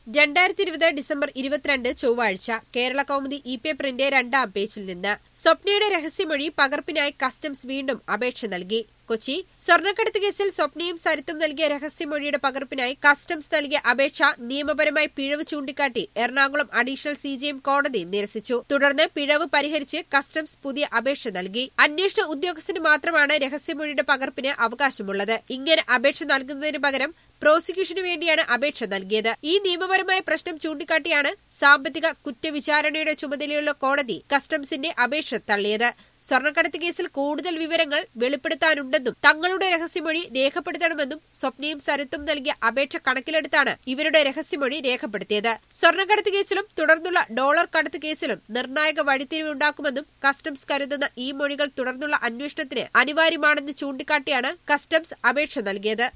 രണ്ടായിരത്തി ഇരുപത് ഡിസംബർ ഇരുപത്തിരണ്ട് ചൊവ്വാഴ്ച കേരള കൗമുദി ഇ പേപ്പറിന്റെ രണ്ടാം പേജിൽ നിന്ന് സ്വപ്നയുടെ രഹസ്യമൊഴി പകർപ്പിനായി കസ്റ്റംസ് വീണ്ടും അപേക്ഷ നൽകി കൊച്ചി സ്വർണ്ണക്കടത്ത് കേസിൽ സ്വപ്നയും സരിത്തും നൽകിയ രഹസ്യമൊഴിയുടെ പകർപ്പിനായി കസ്റ്റംസ് നൽകിയ അപേക്ഷ നിയമപരമായി പിഴവ് ചൂണ്ടിക്കാട്ടി എറണാകുളം അഡീഷണൽ സിജിഎം കോടതി നിരസിച്ചു തുടർന്ന് പിഴവ് പരിഹരിച്ച് കസ്റ്റംസ് പുതിയ അപേക്ഷ നൽകി അന്വേഷണ ഉദ്യോഗസ്ഥന് മാത്രമാണ് രഹസ്യമൊഴിയുടെ പകർപ്പിന് അവകാശമുള്ളത് ഇങ്ങനെ അപേക്ഷ നൽകുന്നതിന് പകരം പ്രോസിക്യൂഷനു വേണ്ടിയാണ് അപേക്ഷ നൽകിയത് ഈ നിയമപരമായ പ്രശ്നം ചൂണ്ടിക്കാട്ടിയാണ് സാമ്പത്തിക കുറ്റവിചാരണയുടെ ചുമതലയുള്ള കോടതി കസ്റ്റംസിന്റെ അപേക്ഷ തള്ളിയത് സ്വർണ്ണക്കടത്ത് കേസിൽ കൂടുതൽ വിവരങ്ങൾ വെളിപ്പെടുത്താനുണ്ടെന്നും തങ്ങളുടെ രഹസ്യമൊഴി രേഖപ്പെടുത്തണമെന്നും സ്വപ്നയും സരിത്തും നൽകിയ അപേക്ഷ കണക്കിലെടുത്താണ് ഇവരുടെ രഹസ്യമൊഴി രേഖപ്പെടുത്തിയത് സ്വർണ്ണക്കടത്ത് കേസിലും തുടർന്നുള്ള ഡോളർ കടത്ത് കേസിലും നിർണായക വഴിത്തിരിവുണ്ടാക്കുമെന്നും കസ്റ്റംസ് കരുതുന്ന ഈ മൊഴികൾ തുടർന്നുള്ള അന്വേഷണത്തിന് അനിവാര്യമാണെന്ന് ചൂണ്ടിക്കാട്ടിയാണ് കസ്റ്റംസ് അപേക്ഷ നൽകിയത്